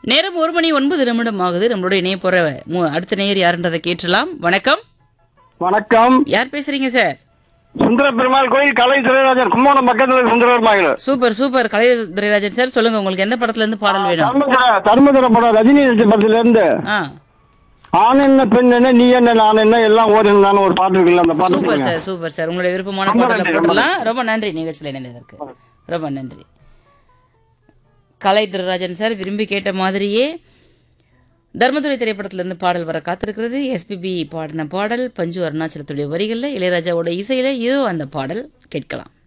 நேரம் ஒரு மணி ஒன்பது நிமிடம் ஆகுது நம்மளோட இணைய போற மு- அடுத்த நேயர் யாருன்றதை கேட்டலாம் வணக்கம் வணக்கம் யார் பேசுறீங்க சார் சுந்தர பெருமாள் கோயில் கலை திரைராஜன் கும்போணம் பக்கத்துல Sundara Perumal super super Kalai Durairajan sir சொல்லுங்க உங்களுக்கு எந்த படத்துல இருந்து பாடல் வேணும் தர்மதுர தர்மதுர படம் ரஜினி நடிச்ச படத்துல இருந்து ஆ ஆண் என்ன பெண் என்ன நீ என்ன நான் என்ன எல்லாம் ஒரு என்னன்னு ஒரு பாட்டு இருக்குல்ல அந்த பாட்டு சூப்பர் போடுங்க. சார் சூப்பர் சார் உங்களுடைய விருப்பமான ரொம்ப பாடலை நன்றி, ரொம்ப போடலாம் ரொம்ப நன்றி நிகழ்ச்சியில் இணைந்ததற்கு ரொம்ப நன்றி கலை துரைராஜன் சார் விரும்பி கேட்ட மாதிரியே தர்மதுரை திரைப்படத்திலிருந்து பாடல் வர காத்திருக்கிறது எஸ்பிபி பாடின பாடல் பஞ்சு அருணாச்சலத்துடைய வரிகளில் இளையராஜாவோட இசையில இதோ அந்த பாடல் கேட்கலாம்